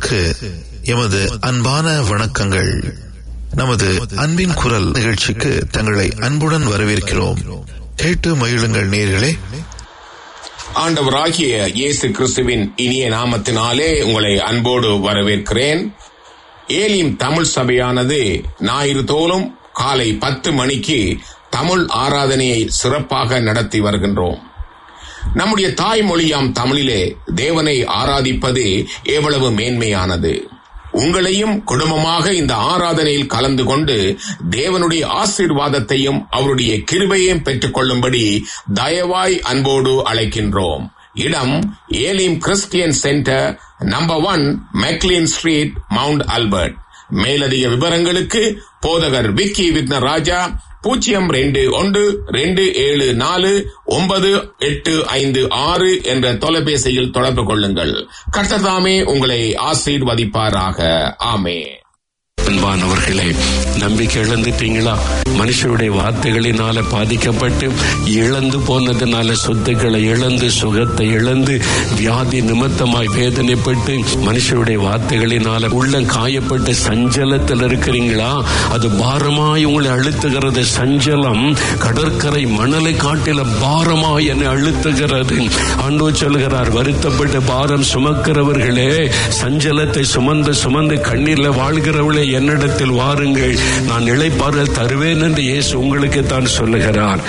நேயர்களுக்கு எமது அன்பான வணக்கங்கள் நமது அன்பின் குரல் நிகழ்ச்சிக்கு தங்களை அன்புடன் வரவேற்கிறோம் கேட்டு மகிழுங்கள் நேயர்களே ஆண்டவராகிய இயேசு கிறிஸ்துவின் இனிய நாமத்தினாலே உங்களை அன்போடு வரவேற்கிறேன் ஏலிம் தமிழ் சபையானது ஞாயிறு தோறும் காலை பத்து மணிக்கு தமிழ் ஆராதனையை சிறப்பாக நடத்தி வருகின்றோம் நம்முடைய தாய்மொழியாம் தமிழிலே தேவனை ஆராதிப்பது எவ்வளவு மேன்மையானது உங்களையும் குடும்பமாக இந்த ஆராதனையில் கலந்து கொண்டு தேவனுடைய ஆசீர்வாதத்தையும் அவருடைய கிருபையையும் பெற்றுக் கொள்ளும்படி தயவாய் அன்போடு அழைக்கின்றோம் இடம் Elim Christian centre number one McLean street mount Albert மேலதிக விவரங்களுக்கு போதகர் விக்கி விக்ன ராஜா பூஜ்ஜியம் ரெண்டு ஒன்று ரெண்டு ஏழு நாலு ஒன்பது எட்டு ஐந்து ஆறு என்ற தொலைபேசியில் தொடர்பு கொள்ளுங்கள் கர்த்ததாமே உங்களை ஆசீர்வதிப்பாராக ஆமே அன்பானவர்களே நம்பிக்கை இழந்துட்டீங்களா மனுஷருடைய வார்த்தைகளினால பாதிக்கப்பட்டு இழந்து போனதுனால சொத்துக்களை இழந்து சுகத்தை இழந்து வியாதி நிமித்தமாய் வேதனைப்பட்டு மனுஷருடைய வார்த்தைகளினால உள்ள காயப்பட்டு சஞ்சலத்தில் இருக்கிறீங்களா அது பாரமாய் உங்களை அழுத்துகிறது சஞ்சலம் கடற்கரை மணலை காட்டில பாரமாய் என்னை அழுத்துகிறது ஆண்டோ சொல்கிறார் வருத்தப்பட்டு பாரம் சுமக்கிறவர்களே சஞ்சலத்தை சுமந்து சுமந்து கண்ணீர்ல வாழ்கிறவளே என்னிடத்தில் வாருங்கள் நான் இழைப்பாறல் தருவேன் என்று இயேசு உங்களுக்கு தான் சொல்லுகிறார்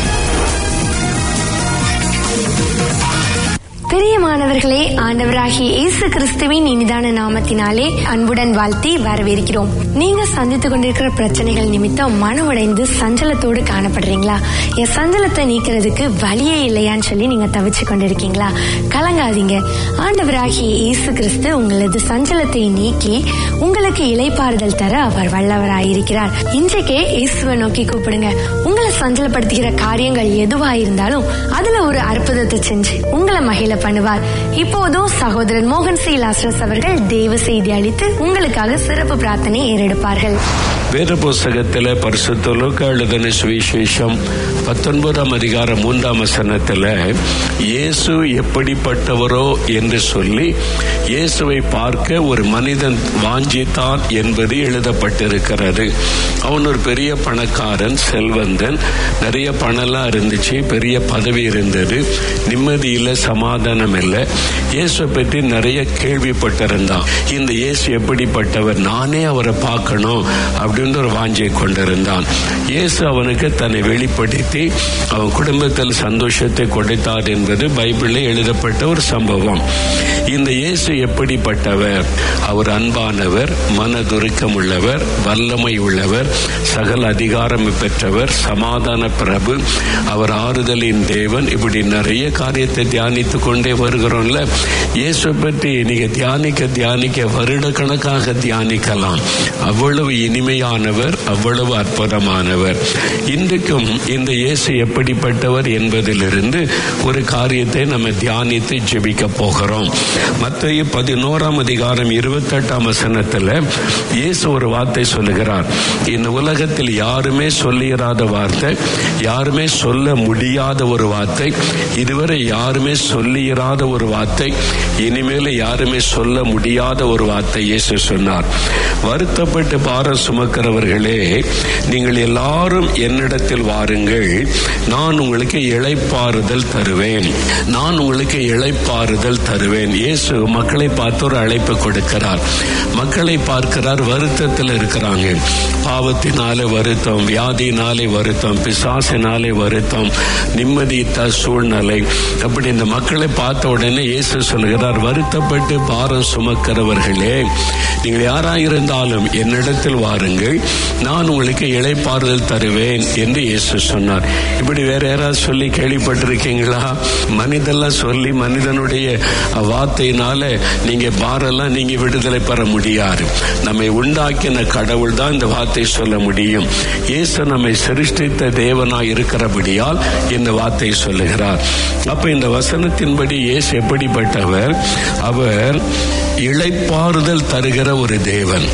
பிரியமானவர்களே ஆண்டவராகிய இயேசு கிறிஸ்துவின் இனிதான நாமத்தினாலே அன்புடன் வாழ்த்தி வரவேற்கிறோம் நீங்க சந்தித்துக் கொண்டிருக்கிற பிரச்சனைகள் நிமித்தம் மன உடைந்து சஞ்சலத்தோடு காணப்படுறீங்களா என் சஞ்சலத்தை நீக்கிறதுக்கு வழியே இல்லையான்னு சொல்லி நீங்க தவிச்சு கொண்டிருக்கீங்களா கலங்காதீங்க ஆண்டவராகிய இயேசு கிறிஸ்து உங்களது சஞ்சலத்தை நீக்கி உங்களுக்கு இலைப்பாறுதல் தர அவர் வல்லவராயிருக்கிறார் இன்றைக்கே இயேசுவை நோக்கி கூப்பிடுங்க உங்களை சஞ்சலப்படுத்துகிற காரியங்கள் எதுவா இருந்தாலும் அதுல ஒரு அற்புதத்தை செஞ்சு உங்களை மகிழ பண்ணுவார் இப்போதும் சகோதரன் மோகன் சி லாஸ்ரஸ் அவர்கள் தேவ செய்தி அளித்து உங்களுக்காக சிறப்பு பிரார்த்தனை ஏறெடுப்பார்கள் வேத புஸ்தகத்தில் பரிசுத்த லூக்கா எழுதின சுவிசேஷம் பத்தொன்பதாம் அதிகாரம் மூன்றாம் வசனத்தில் இயேசு எப்படிப்பட்டவரோ என்று சொல்லி இயேசுவை பார்க்க ஒரு மனிதன் வாஞ்சித்தான் என்பது எழுதப்பட்டிருக்கிறது அவன் ஒரு பெரிய பணக்காரன் செல்வந்தன் நிறைய பணம்லாம் இருந்துச்சு பெரிய பதவி இருந்தது நிம்மதி இல்லை சமாதானம் இல்லை இயேசுவை பற்றி நிறைய கேள்விப்பட்டிருந்தான் இந்த இயேசு எப்படிப்பட்டவர் நானே அவரை பார்க்கணும் அப்படின்னு ஒரு வாஞ்சை கொண்டிருந்தான் இயேசு அவனுக்கு தன்னை வெளிப்படுத்தி அவன் குடும்பத்தில் சந்தோஷத்தை கொடுத்தார் என்பது பைபிளில் எழுதப்பட்ட ஒரு சம்பவம் இந்த இயேசு எப்படிப்பட்டவர் அவர் அன்பானவர் மனதுருக்கம் உள்ளவர் வல்லமை உள்ளவர் சகல அதிகாரம் பெற்றவர் சமாதான பிரபு அவர் ஆறுதலின் தேவன் இப்படி நிறைய காரியத்தை தியானித்து கொண்டே வருகிறோம்ல இயேசு பற்றி நீங்க தியானிக்க தியானிக்க வருட கணக்காக தியானிக்கலாம் அவ்வளவு இனிமையானவர் அவ்வளவு அற்புதமானவர் இன்றைக்கும் இந்த இயேசு எப்படிப்பட்டவர் என்பதிலிருந்து ஒரு காரியத்தை நம்ம தியானித்து ஜெபிக்க போகிறோம் மத்திய பதினோராம் அதிகாரம் இருபத்தெட்டாம் வசனத்தில் இயேசு ஒரு வார்த்தை சொல்லுகிறார் இந்த உலகத்தில் யாருமே சொல்லிராத வார்த்தை யாருமே சொல்ல முடியாத ஒரு வார்த்தை இதுவரை யாருமே சொல்லிராத ஒரு வார்த்தை இனிமேல யாருமே சொல்ல முடியாத ஒரு வார்த்தை இயேசு சொன்னார் வருத்தப்பட்டு பாரம் சுமக்கிறவர்களே நீங்கள் எல்லாரும் என்னிடத்தில் வாருங்கள் நான் உங்களுக்கு இழைப்பாறுதல் தருவேன் நான் உங்களுக்கு இழைப்பாறுதல் தருவேன் இயேசு மக்களை பார்த்து ஒரு அழைப்பு கொடுக்கிறார் மக்களை பார்க்கிறார் வருத்தத்தில் இருக்கிறாங்க பாவத்தினாலே வருத்தம் வியாதினாலே வருத்தம் பிசாசினாலே வருத்தம் நிம்மதித்த சூழ்நிலை அப்படி இந்த மக்களை பார்த்த உடனே இயேசு சொல்கிறார் வருத்தப்பட்டு பாரம் சுமக்கிறவர்களே நீங்கள் யாராயிருந்தாலும் என்னிடத்தில் வாருங்கள் நான் உங்களுக்கு இழைப்பாறுதல் தருவேன் என்று இயேசு சொன்னார் இப்படி வேற யாராவது சொல்லி கேள்விப்பட்டிருக்கீங்களா மனிதெல்லாம் சொல்லி மனிதனுடைய வார்த்தையினால நீங்க பாரெல்லாம் நீங்க விடுதலை பெற முடியாது நம்மை உண்டாக்கின கடவுள் தான் இந்த வார்த்தை சொல்ல முடியும் இயேசு நம்மை சிருஷ்டித்த தேவனாய் இருக்கிறபடியால் இந்த வார்த்தை சொல்லுகிறார் அப்ப இந்த வசனத்தின்படி இயேசு எப்படிப்பட்டவர் அவர் இழைப்பாறுதல் தருகிற ஒரு தேவன்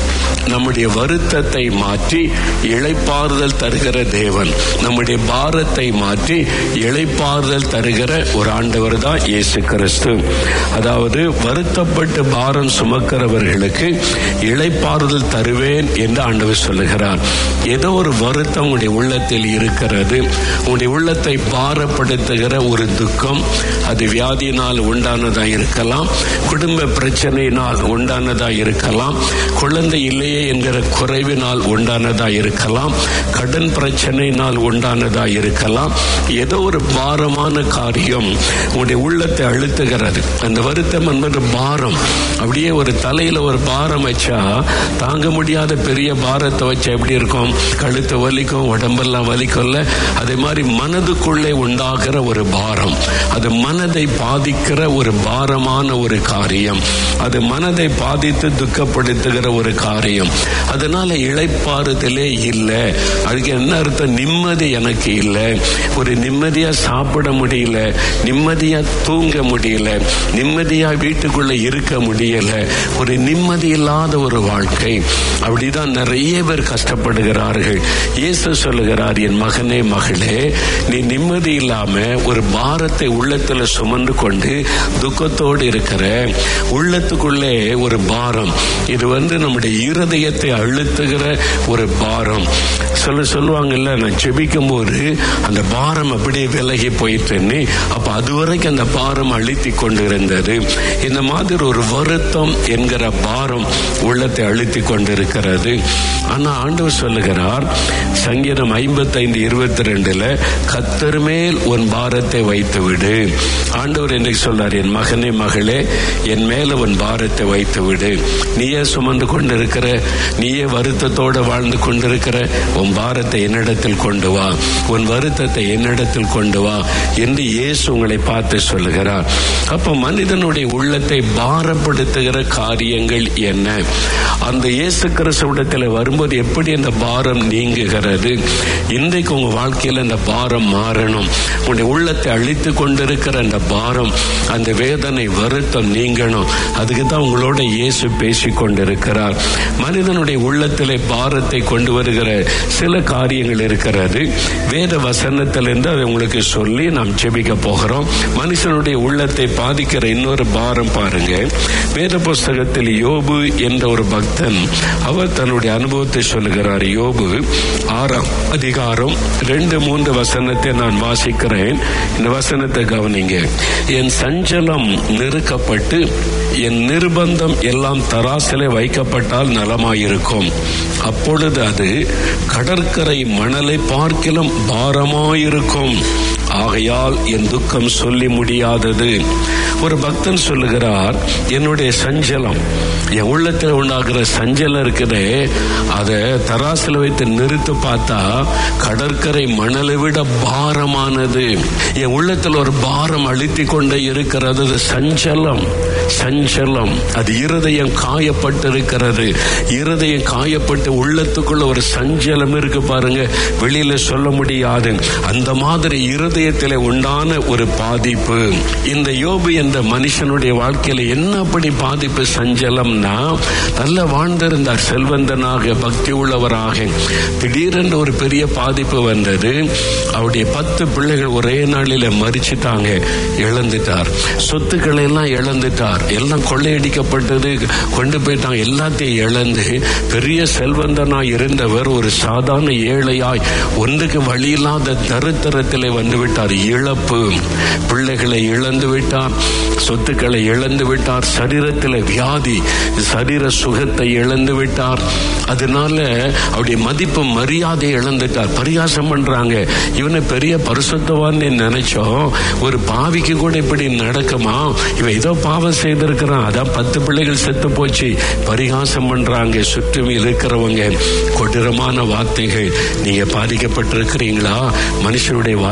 நம்முடைய வருத்தத்தை மாற்றி இளைப்பாறுதல் தருகிற தேவன் நம்முடைய பாரத்தை மாற்றி இளைப்பாறுதல் தருகிற ஒரு ஆண்டவர் தான் இயேசு கிறிஸ்து அதாவது வருத்தப்பட்டு பாரம் சுமக்கிறவர்களுக்கு இளைப்பாறுதல் தருவேன் என்று ஆண்டவர் சொல்லுகிறார் ஏதோ ஒரு வருத்தம் உங்களுடைய உள்ளத்தில் இருக்கிறது உங்களுடைய உள்ளத்தை பாரப்படுத்துகிற ஒரு துக்கம் அது வியாதியினால் உண்டானதா இருக்கலாம் குடும்ப பிரச்சனையினால் உண்டானதா இருக்கலாம் குழந்தை இல்லையே என்கிற குறைவினால் உண்டானதா இருக்கலாம் கடன் பிரச்சனையினால் உண்டானதா இருக்கலாம் ஏதோ ஒரு பாரமான காரியம் உங்களுடைய உள்ளத்தை அழுத்துகிறது அந்த வருத்தம் என்பது பாரம் அப்படியே ஒரு தலையில ஒரு பாரம் வச்சா தாங்க முடியாத பெரிய பாரத்தை வச்சா எப்படி இருக்கும் கழுத்து வலிக்கும் உடம்பெல்லாம் வலிக்கும்ல அதே மாதிரி மனதுக்குள்ளே உண்டாகிற ஒரு பாரம் அது மனதை பாதிக்கிற ஒரு பாரமான ஒரு காரியம் அது மனதை பாதித்து துக்கப்படுத்துகிற ஒரு காரியம் அதனால இழைப்பாறுதலே இல்லை அதுக்கு என்ன அர்த்தம் நிம்மதி எனக்கு இல்லை ஒரு நிம்மதியா சாப்பிட முடியல நிம்மதியா தூங்க முடியல நிம்மதியா வீட்டுக்குள்ள இருக்க முடியல ஒரு நிம்மதி இல்லாத ஒரு வாழ்க்கை அப்படிதான் நிறைய பேர் கஷ்டப்படுகிறார்கள் இயேசு சொல்லுகிறார் என் மகனே மகளே நீ நிம்மதி இல்லாம ஒரு பாரத்தை உள்ளத்துல சுமந்து கொண்டு துக்கத்தோடு இருக்கிற உள்ளத்துக்குள்ளே ஒரு பாரம் இது வந்து நம்முடைய இருதயத்தை அழுத்துகிற ஒரு பாரம் சொல்ல சொல்லுவாங்கல்ல நான் ஜெபிக்கும் போது அந்த பாரம் அப்படியே விலகி போயிட்டுன்னு அப்ப அது வரைக்கும் அந்த பாரம் அழுத்தி கொண்டு இருந்தது இந்த மாதிரி ஒரு வருத்தம் என்கிற பாரம் உள்ளத்தை அழுத்தி கொண்டிருக்கிறது ஆனா ஆண்டவர் சொல்லுகிறார் சங்கீதம் ஐம்பத்தைந்து இருபத்தி ரெண்டுல கத்தர் மேல் உன் பாரத்தை வைத்து விடு ஆண்டவர் என்னைக்கு சொல்றார் என் மகனே மகளே என் மேல உன் பாரத்தை வைத்து விடு நீயே சுமந்து கொண்டிருக்கிற நீயே வருத்தத்தோட வாழ்ந்து கொண்டிருக்கிற உன் பாரத்தை என்னிடத்தில் கொண்டு வா உன் வருத்தத்தை என்னிடத்தில் கொண்டு வா என்று இயேசு உங்களை பார்த்து சொல்லுகிறார் அப்ப மனிதனுடைய உள்ளத்தை பாரப்படுத்துகிற காரியங்கள் என்ன அந்த இயேசு கிறிஸ்துவிடத்தில் வரும்போது எப்படி அந்த பாரம் நீங்குகிறது இன்றைக்கு உங்க வாழ்க்கையில் அந்த பாரம் மாறணும் உங்களுடைய உள்ளத்தை அழித்து கொண்டிருக்கிற அந்த பாரம் அந்த வேதனை வருத்தம் நீங்கணும் அதுக்கு தான் உங்களோட இயேசு பேசி கொண்டிருக்கிறார் மனிதனுடைய உள்ளத்திலே பாரத்தை கொண்டு வருகிற சில காரியங்கள் இருக்கிறது வேத வசனத்திலிருந்து அதை உங்களுக்கு சொல்லி நாம் ஜெபிக்க போகிறோம் மனுஷனுடைய உள்ளத்தை பாதிக்கிற இன்னொரு பாரம் பாருங்க வேத புஸ்தகத்தில் யோபு என்ற ஒரு பக்தன் அவர் தன்னுடைய அனுபவத்தை சொல்லுகிறார் யோபு ஆறாம் அதிகாரம் ரெண்டு மூன்று வசனத்தை நான் வாசிக்கிறேன் இந்த வசனத்தை கவனிங்க என் சஞ்சலம் நெருக்கப்பட்டு என் நிர்பந்தம் எல்லாம் தராசிலே வைக்கப்பட்டால் நலமாயிருக்கும் அப்பொழுது அது கடற்கரை மணலை பார்க்கிலும் பாரமாயிருக்கும் ஆகையால் என் துக்கம் சொல்லி முடியாதது ஒரு பக்தன் சொல்லுகிறார் என்னுடைய சஞ்சலம் என் உள்ளத்தில் உண்டாகிற சஞ்சலம் இருக்குதே அதை தராசில் வைத்து நிறுத்து பார்த்தா கடற்கரை மணலை விட பாரமானது என் உள்ளத்தில் ஒரு பாரம் அழுத்தி கொண்டே இருக்கிறது அது சஞ்சலம் சஞ்சலம் அது இருதயம் காயப்பட்டிருக்கிறது இருதயம் காயப்பட்டு உள்ளத்துக்குள்ள ஒரு சஞ்சலம் இருக்கு பாருங்க வெளியில சொல்ல முடியாது அந்த மாதிரி இருதயத்தில் உண்டான ஒரு பாதிப்பு இந்த யோபு என்ற மனுஷனுடைய வாழ்க்கையில என்ன அப்படி பாதிப்பு சஞ்சலம்னா நல்ல வாழ்ந்திருந்தார் செல்வந்தனாக பக்தி உள்ளவராக திடீரென்று ஒரு பெரிய பாதிப்பு வந்தது அவருடைய பத்து பிள்ளைகள் ஒரே நாளில மறிச்சிட்டாங்க இழந்துட்டார் சொத்துக்களை எல்லாம் இழந்துட்டார் எல்லாம் கொள்ளையடிக்கப்பட்டது கொண்டு போயிட்டாங்க எல்லாத்தையும் இழந்து பெரிய செல்வந்தனாய் இருந்தவர் ஒரு சாதாரண ஏழையாய் ஒன்றுக்கு வழியில்லாத தருத்தரத்திலே வந்து விட்டார் இழப்பு பிள்ளைகளை இழந்து விட்டார் சொத்துக்களை இழந்து விட்டார் சரீரத்தில் வியாதி சரீர சுகத்தை இழந்து விட்டார் அதனால அவருடைய மதிப்பு மரியாதை இழந்துட்டார் பரிகாசம் பண்றாங்க இவனை பெரிய பரிசுத்தவான்னு நினைச்சோம் ஒரு பாவிக்கு கூட இப்படி நடக்குமா இவன் ஏதோ பாவம் செய்திருக்கிறான் அதான் பத்து பிள்ளைகள் செத்து போச்சு பரிகாசம் பண்றாங்க சுற்றும் இருக்கிறவங்க கொடூரமான வார்த்தைகள் நீங்க பாதிக்கப்பட்டிருக்கிறீங்களா மனுஷனுடைய வார்த்தைகளை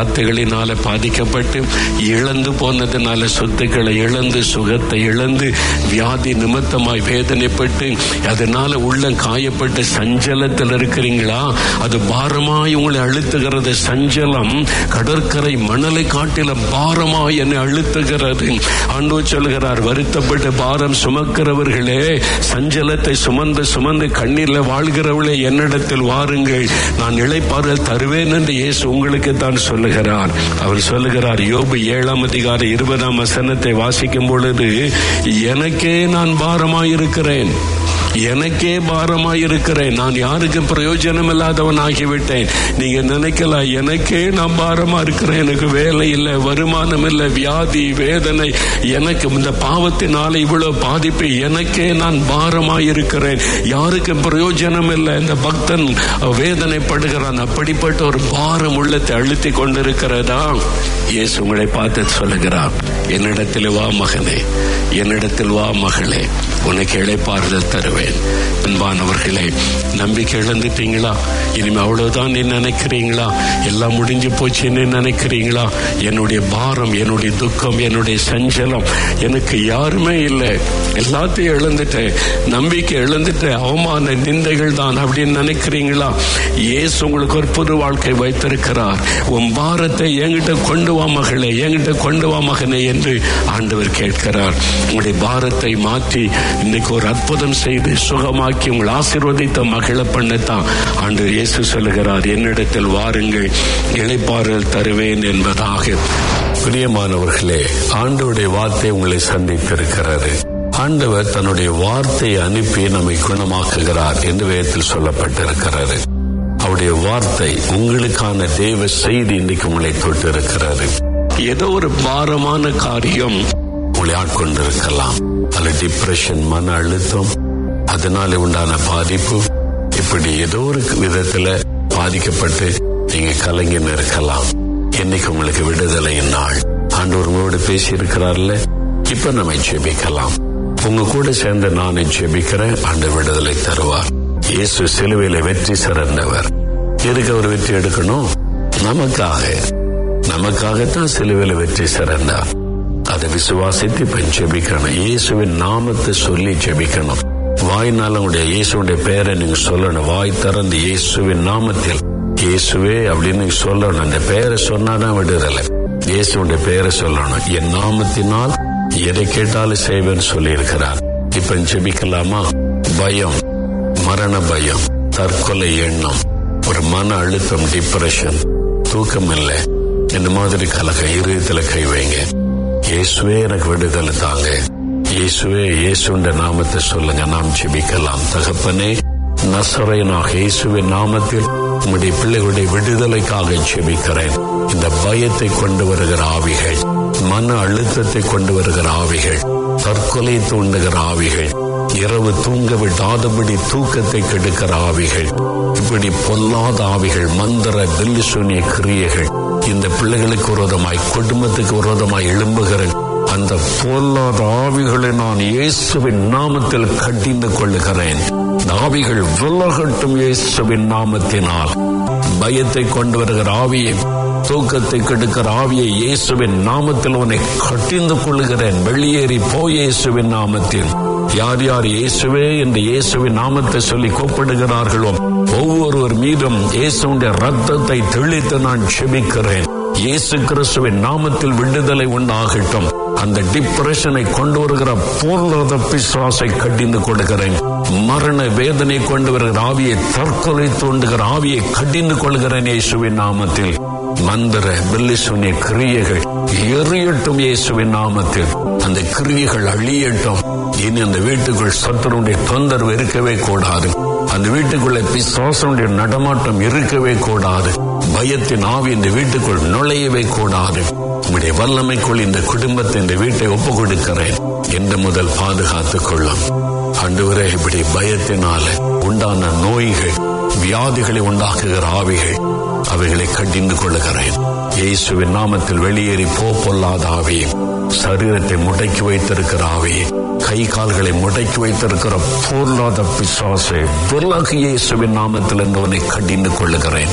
பாவத்தினால பாதிக்கப்பட்டு இழந்து போனதுனால சொத்துக்களை இழந்து சுகத்தை இழந்து வியாதி நிமித்தமாய் வேதனைப்பட்டு அதனால உள்ள காயப்பட்டு சஞ்சலத்தில் இருக்கிறீங்களா அது பாரமாய் உங்களை அழுத்துகிறது சஞ்சலம் கடற்கரை மணலை காட்டில பாரமாய் என்னை அழுத்துகிறது ஆண்டோ சொல்கிறார் வருத்தப்பட்டு பாரம் சுமக்கிறவர்களே சஞ்சலத்தை சுமந்து சுமந்து கண்ணீர்ல வாழ்கிறவளே என்னிடத்தில் வாருங்கள் நான் இளைப்பாறல் தருவேன் என்று இயேசு உங்களுக்கு தான் சொல்லுகிறார் அவர் சொல்லுகிறார் யோபு ஏழாம் அதிகார இருபதாம் வசனத்தை வாசிக்கும் பொழுது எனக்கே நான் பாரமாயிருக்கிறேன் எனக்கே பாரமாயிருக்கிறேன் நான் யாருக்கு பிரயோஜனம் இல்லாதவன் ஆகிவிட்டேன் நீங்க நினைக்கலாம் எனக்கே நான் பாரமா இருக்கிறேன் எனக்கு வேலை இல்லை வருமானம் இல்லை வியாதி வேதனை எனக்கு இந்த பாவத்தினால இவ்வளவு பாதிப்பு எனக்கே நான் பாரமாயிருக்கிறேன் யாருக்கு பிரயோஜனம் இல்லை இந்த பக்தன் வேதனைப்படுகிறான் அப்படிப்பட்ட ஒரு பாரம் உள்ளத்தை அழுத்தி கொண்டிருக்கிறதா இயேசு உங்களை பார்த்து சொல்லுகிறார் என்னிடத்தில் வா மகனே என்னிடத்தில் வா மகளே உனக்கு இழைப்பாறுதல் தருவேன் அன்பானவர்களே நம்பிக்கை இழந்துட்டீங்களா இனிமே அவ்வளவுதான் நீ நினைக்கிறீங்களா எல்லாம் முடிஞ்சு போச்சுன்னு நினைக்கிறீங்களா என்னுடைய பாரம் என்னுடைய துக்கம் என்னுடைய சஞ்சலம் எனக்கு யாருமே இல்லை எல்லாத்தையும் இழந்துட்டேன் நம்பிக்கை இழந்துட்டேன் அவமான நிந்தைகள் தான் அப்படின்னு நினைக்கிறீங்களா இயேசு உங்களுக்கு ஒரு புது வாழ்க்கை வைத்திருக்கிறார் உன் பாரத்தை என்கிட்ட கொண்டு வா மகளே என்கிட்ட கொண்டு வா மகனே என்று ஆண்டவர் கேட்கிறார் உங்களுடைய பாரத்தை மாற்றி இன்னைக்கு ஒரு அற்புதம் செய்து சுகமாக்கி உங்கள் ஆசீர்வதித்த மகிழ பண்ணத்தான் ஆண்டவர் இயேசு சொல்லுகிறார் என்னிடத்தில் வாருங்கள் இழைப்பாறுதல் தருவேன் என்பதாக பிரியமானவர்களே ஆண்டவருடைய வார்த்தை உங்களை சந்தித்திருக்கிறது ஆண்டவர் தன்னுடைய வார்த்தையை அனுப்பி நம்மை குணமாக்குகிறார் என்று வேதத்தில் சொல்லப்பட்டிருக்கிறது அவருடைய வார்த்தை உங்களுக்கான தேவ செய்தி இன்னைக்கு உங்களை தொட்டிருக்கிறது ஏதோ ஒரு பாரமான காரியம் உங்களை ஆட்கொண்டிருக்கலாம் அல்ல டிப்ரெஷன் மன அழுத்தம் அதனால உண்டான பாதிப்பு இப்படி ஏதோ ஒரு விதத்துல பாதிக்கப்பட்டு நீங்க கலைஞன் இருக்கலாம் இன்னைக்கு உங்களுக்கு விடுதலையின் நாள் ஆண்டவர் உங்களோடு பேசி இருக்கிறார்ல இப்ப நம்ம ஜெபிக்கலாம் உங்க கூட சேர்ந்து நானே ஜெபிக்கிறேன் ஆண்டு விடுதலை தருவார் இயேசு சிலுவையில வெற்றி சிறந்தவர் எதுக்கு அவர் வெற்றி எடுக்கணும் நமக்காக நமக்காகத்தான் சிலுவையில வெற்றி சிறந்தார் அதை விசுவாசித்து இப்ப ஜெபிக்கணும் இயேசுவின் நாமத்தை சொல்லி ஜெபிக்கணும் வாய்னால உங்களுடைய இயேசுடைய பெயரை நீங்க சொல்லணும் வாய் திறந்து இயேசுவின் நாமத்தில் இயேசுவே அப்படின்னு நீங்க சொல்லணும் அந்த பெயரை சொன்னாதான் விடுதலை இயேசுடைய பெயரை சொல்லணும் என் நாமத்தினால் எதை கேட்டாலும் செய்வேன்னு சொல்லி இருக்கிறார் இப்ப ஜெபிக்கலாமா பயம் மரண பயம் தற்கொலை எண்ணம் ஒரு மன அழுத்தம் டிப்ரெஷன் தூக்கம் இல்லை இந்த மாதிரி கலக இருதயத்துல கை வைங்க இயேசுவே எனக்கு விடுதலை தாங்க இயேசுவே இயேசுண்ட நாமத்தை சொல்லுங்க நாம் ஜெபிக்கலாம் தகப்பனே நசரையனாக இயேசுவின் நாமத்தில் உம்முடைய பிள்ளைகளுடைய விடுதலைக்காக ஜெபிக்கிறேன் இந்த பயத்தை கொண்டு வருகிற ஆவிகள் மன அழுத்தத்தை கொண்டு வருகிற ஆவிகள் தற்கொலை தூண்டுகிற ஆவிகள் இரவு தூங்க விடாதபடி தூக்கத்தை கெடுக்கிற ஆவிகள் இப்படி பொல்லாத ஆவிகள் மந்திர தில்லி சூனிய கிரியைகள் இந்த பிள்ளைகளுக்கு விரோதமாய் குடும்பத்துக்கு விரோதமாய் எழும்புகிற அந்த பொல்லாத ஆவிகளை நான் இயேசுவின் நாமத்தில் கட்டிந்து கொள்ளுகிறேன் ஆவிகள் விலகட்டும் இயேசுவின் நாமத்தினால் பயத்தை கொண்டு வருகிற ஆவியை தூக்கத்தை கெடுக்கிற ஆவியை இயேசுவின் நாமத்தில் உன்னை கட்டிந்து கொள்ளுகிறேன் வெளியேறி போ இயேசுவின் நாமத்தில் யார் யார் இயேசுவே என்று இயேசுவின் நாமத்தை சொல்லி கூப்பிடுகிறார்களோ ஒவ்வொருவர் மீதும் இயேசுடைய ரத்தத்தை தெளித்து நான் செபிக்கிறேன் இயேசு கிறிஸ்துவின் நாமத்தில் விடுதலை உண்டாகட்டும் அந்த டிப்ரெஷனை கொண்டு வருகிற பூர்ணத பிசுவாசை கட்டிந்து கொடுக்கிறேன் மரண வேதனை கொண்டு வருகிற ஆவியை தற்கொலை தூண்டுகிற ஆவியை கட்டிந்து கொள்கிறேன் இயேசுவின் நாமத்தில் மந்திர பில்லிசுனிய கிரியைகள் எரியட்டும் இயேசுவின் நாமத்தில் அந்த கிரியைகள் அழியட்டும் இனி அந்த வீட்டுக்குள் சத்துருடைய தொந்தரவு இருக்கவே கூடாது அந்த வீட்டுக்குள்ள பிசாசனுடைய நடமாட்டம் இருக்கவே கூடாது பயத்தின் ஆவி இந்த வீட்டுக்குள் நுழையவே கூடாது உங்களுடைய வல்லமைக்குள் இந்த குடும்பத்தை இந்த வீட்டை ஒப்பு கொடுக்கிறேன் என்று முதல் பாதுகாத்துக் கொள்ளும் அன்றுவரே இப்படி பயத்தினால உண்டான நோய்கள் வியாதிகளை உண்டாக்குகிற ஆவிகள் அவைகளை கண்டிந்து கொள்ளுகிறேன் இயேசுவின் நாமத்தில் வெளியேறி போ பொல்லாத ஆவியே சரீரத்தை முடக்கி வைத்திருக்கிற ஆவியே கை கால்களை முடக்கி வைத்திருக்கிற பொருளாத பிசாசை விலகு இயேசுவின் நாமத்தில் இருந்தவனை கண்டிந்து கொள்ளுகிறேன்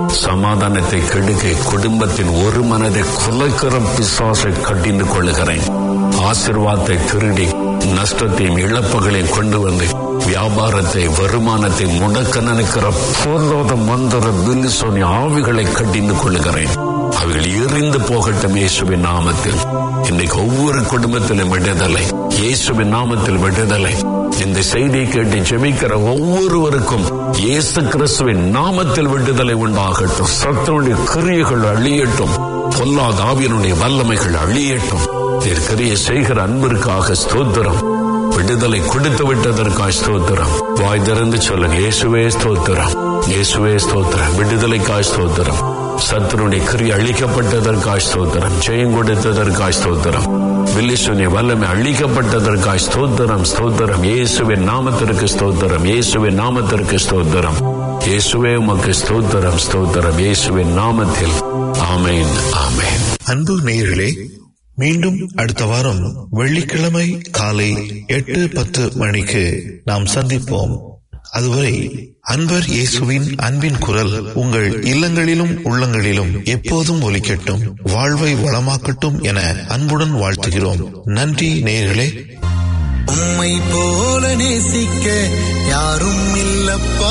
சமாதானத்தை கெடுக்க குடும்பத்தின் ஒரு மனதை குலைக்கிற பிசாசை கட்டிந்து கொள்ளுகிறேன் ஆசிர்வாதத்தை திருடி நஷ்டத்தையும் இழப்புகளையும் கொண்டு வந்து வியாபாரத்தை வருமானத்தை முடக்க நினைக்கிற பொருளாத மந்திர பில்லிசோனி ஆவிகளை கட்டிந்து கொள்ளுகிறேன் அவைகள் எரிந்து போகட்டும் இயேசுவின் நாமத்தில் இன்னைக்கு ஒவ்வொரு குடும்பத்திலும் விடுதலை இயேசுவின் நாமத்தில் விடுதலை இந்த செய்தியை கேட்டு ஜெபிக்கிற ஒவ்வொருவருக்கும் இயேசு கிறிஸ்துவின் நாமத்தில் விடுதலை உண்டாகட்டும் சத்துருடைய கிரியைகள் அழியட்டும் பொல்லாத ஆவியனுடைய வல்லமைகள் அழியட்டும் நீர் கிரிய செய்கிற அன்பிற்காக ஸ்தோத்திரம் விடுதலை கொடுத்து விட்டதற்காக ஸ்தோத்திரம் வாய் திறந்து சொல்லுங்க இயேசுவே ஸ்தோத்திரம் இயேசுவே ஸ்தோத்திரம் விடுதலைக்காக ஸ்தோத்திரம் சத்துருடைய கிரி அழிக்கப்பட்டதற்காக ஸ்தோத்திரம் ஜெயம் கொடுத்ததற்காக ஸ்தோத்திரம் வில்லிசுனிய வல்லமை அழிக்கப்பட்டதற்காக ஸ்தோத்திரம் ஸ்தோத்திரம் இயேசுவின் நாமத்திற்கு ஸ்தோத்திரம் இயேசுவின் நாமத்திற்கு ஸ்தோத்திரம் இயேசுவே உமக்கு ஸ்தோத்திரம் ஸ்தோத்திரம் இயேசுவின் நாமத்தில் ஆமேன் ஆமேன் அன்பு நேயர்களே மீண்டும் அடுத்த வாரம் வெள்ளிக்கிழமை காலை எட்டு பத்து மணிக்கு நாம் சந்திப்போம் அதுவரை அன்பர் இயேசுவின் அன்பின் குரல் உங்கள் இல்லங்களிலும் உள்ளங்களிலும் எப்போதும் ஒலிக்கட்டும் வாழ்வை வளமாக்கட்டும் என அன்புடன் வாழ்த்துகிறோம் நன்றி நேயர்களே உம்மை போல நேசிக்க யாரும் இல்லப்பா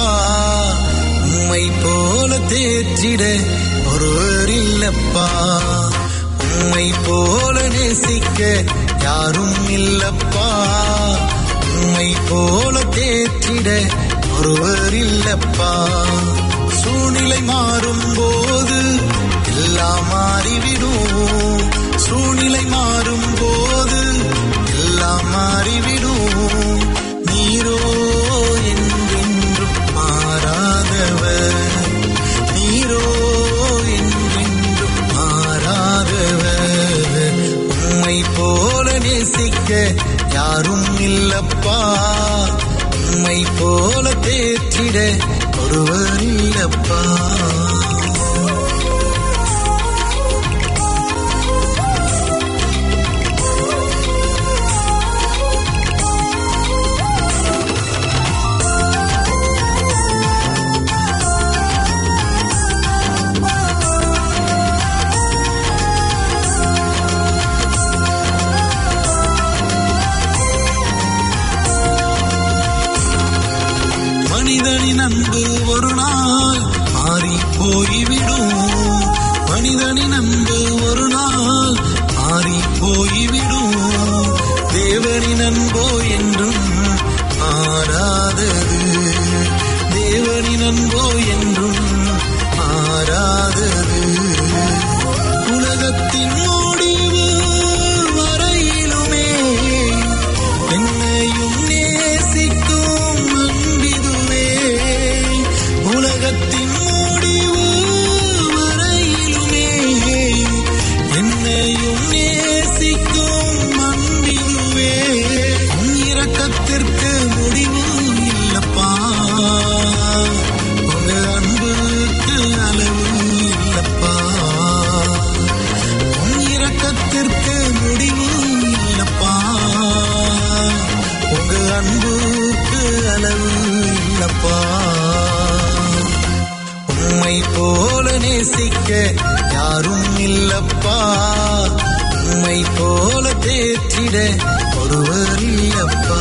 உம்மை போல தேற்றிட ஒருவர் இல்லப்பா உம்மை போல நேசிக்க யாரும் இல்லப்பா உம்மை போல தேற்றிட ஒருவர் இல்லப்பா சூழ்நிலை மாறும் போது எல்லாம் மாறிவிடும் சூழ்நிலை மாறும் போது எல்லாம் மாறிவிடும் நீரோ என்றென்றும் மாறாதவர் நீரோ என்றென்றும் மாறாதவர் உம்மை போல நேசிக்க யாரும் இல்லப்பா உம்மை போல தேற்றிட ஒருவர் இல்லப்பா மனிதனின் அன்பு ஒரு நாள் மாறி போய்விடும் மனிதனின் அன்பு ஒரு நாள் மாறி போய்விடும் தேவனின் அன்போ என்றும் மாறாதது தேவனின் அன்போ என்றும் மாறாதது உலகத்தின் முடிவு வரையிலுமே என்னையும் நேசிக்கும் அன்பிதுவே உலகத்தின் முடிவு வரையிலுமே என்னையும் நேசிக்கும் அன்பிதுவே உன் இரக்கத்திற்கு முடிவு இல்லப்பா உங்க அன்புக்கு அளவு இல்லப்பா உன் இரக்கத்திற்கு முடிவு இல்லப்பா உங்க அன்புக்கு அளவு இல்லப்பா உம்மை போல நேசிக்க யாரும் இல்லப்பா உம்மை போல தேற்றிட ஒருவர் இல்லப்பா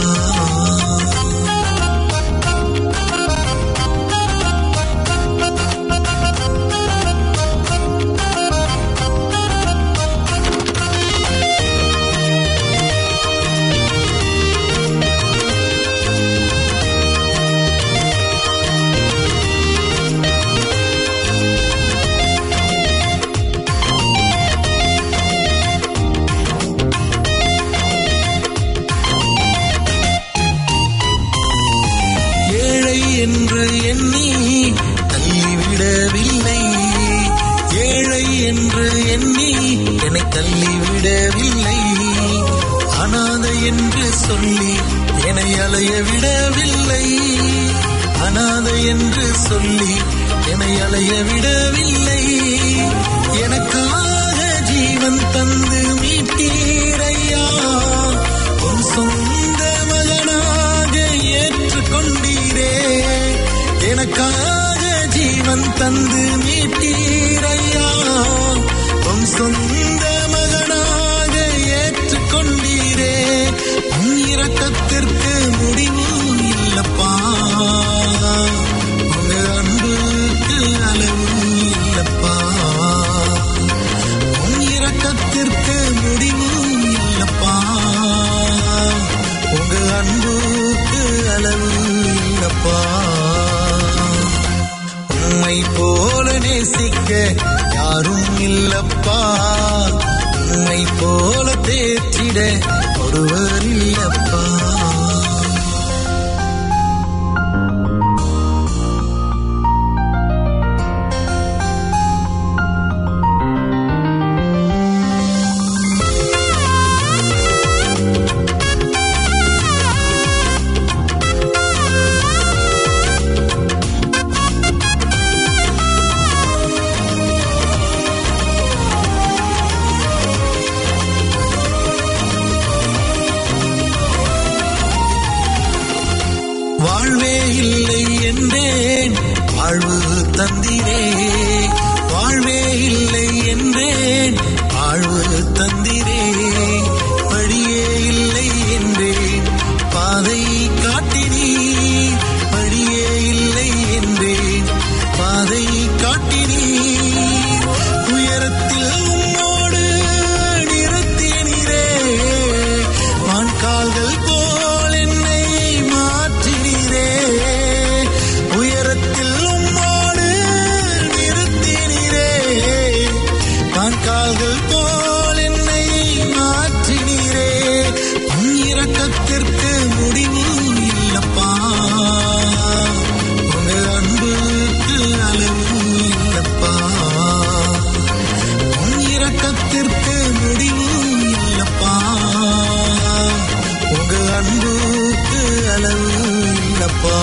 ஏழை என்று எண்ணி தள்ளிவிடவில்லை ஏழை என்று எண்ணி என்னை தள்ளிவிடவில்லை அனாதை என்று சொல்லி என்னை அலைய விடவில்லை அனாதை என்று சொல்லி என்னை அலைய விடவில்லை எனக்காக ஜீவன் தந்து மீட்டீரையா உன் சொந்த மகனாக ஏற்றுக்கொண்டீரே எனக்காக ஜீவன் தந்து மீட்டீரையா நேசிக்க யாரும் இல்லப்பா உன்னை போல தேற்றிட ஒருவர் இல்லப்பா வாழ்வே இல்லை என்றேன் வாழ்வு தந்திரே வாழ்வே இல்லை என்றேன் வாழ்வு தந்திரே வழியே இல்லை என்றேன் பாதை காட்டினீர் வழியே இல்லை என்றேன் பாதை காட்டினீர் உயரத்தில் உம்மோடு நிறுத்தினீரே வான்கால்கள் போல் என்னை மாற்றினீரே உயரத்தில் உம்மோடு நிறுத்தினீரே வான்கால்கள் போல் என்னை மாற்றினீரே உன் இரக்கத்திற்கு முடிவு இல்லப்பா உங்க அன்புக்கு அளவு இல்லப்பா உன் இரக்கத்திற்கு முடிவு இல்லப்பா உங்க அன்புக்கு அளவு இல்லப்பா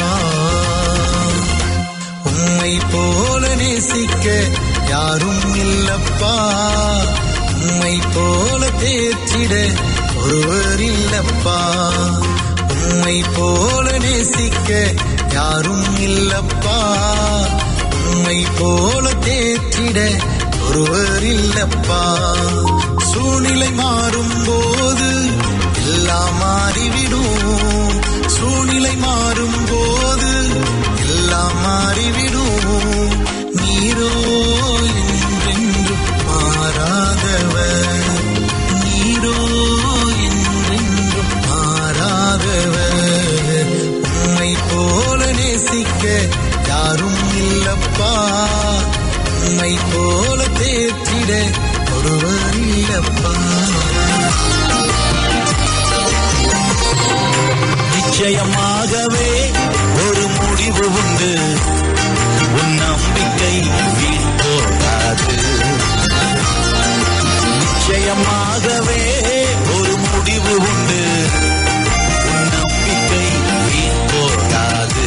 உம்மை போல நேசிக்க யாரும் இல்லப்பா உம்மை போல தேற்றிட ஒருவர் இல்லப்பா உம்மை போல நேசிக்க யாரும் இல்லப்பா உம்மை போல தேற்றிட ஒருவர் இல்லப்பா சூழ்நிலை மாறும் போது எல்லாம் மாறிவிடும் சூழ்நிலை மாறும் போது எல்லாம் மாறிவிடும் நீரோ என்றென்றும் மாறாதவர் நீரோ என்றென்றும் மாறாதவர் உம்மை போல நேசிக்க யாரும் இல்லப்பா உம்மை போல தேற்றிட ஒருவர் இல்லப்பா நிச்சயமாகவே ஒரு முடிவு உண்டு உன் நம்பிக்கை வீண் போகாது நிச்சயமாகவே ஒரு முடிவு உண்டு உன் நம்பிக்கை வீண் போகாது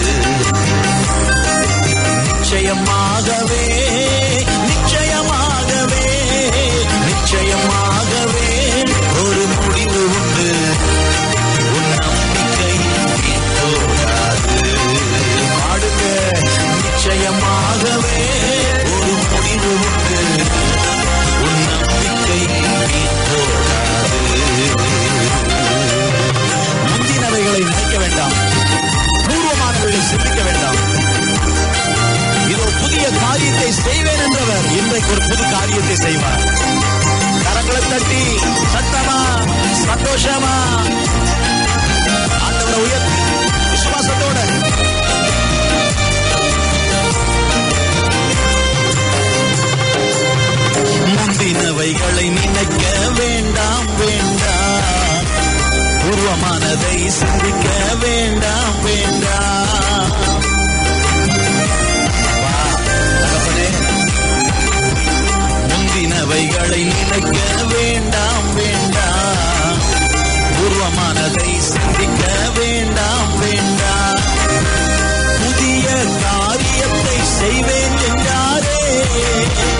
நிச்சயமாகவே நிச்சயமாகவே நிச்சயமாகவே ஒரு முடிவு உண்டு உன் நம்பிக்கை வீண் போகாது பாடுங்க நிச்சயமாகவே ஒரு முடிவு உண்டு உன் நம்பிக்கை வீண் போகாது முந்தினவைகளை நினைக்க வேண்டாம் பூர்வமானவைகளை சிந்திக்க வேண்டாம் இதோ புதிய காரியத்தை செய்வேன் என்றவர் இன்றைக்கு ஒரு புது காரியத்தை செய்வார் கரங்களை தட்டி சத்தமா சந்தோஷமா ஆண்டவரை உயர்த்தி விசுவாசத்தோட முந்தினவைகளை நினைக்க வேண்டாம் வேண்டாம் பூர்வமானதை சிந்திக்க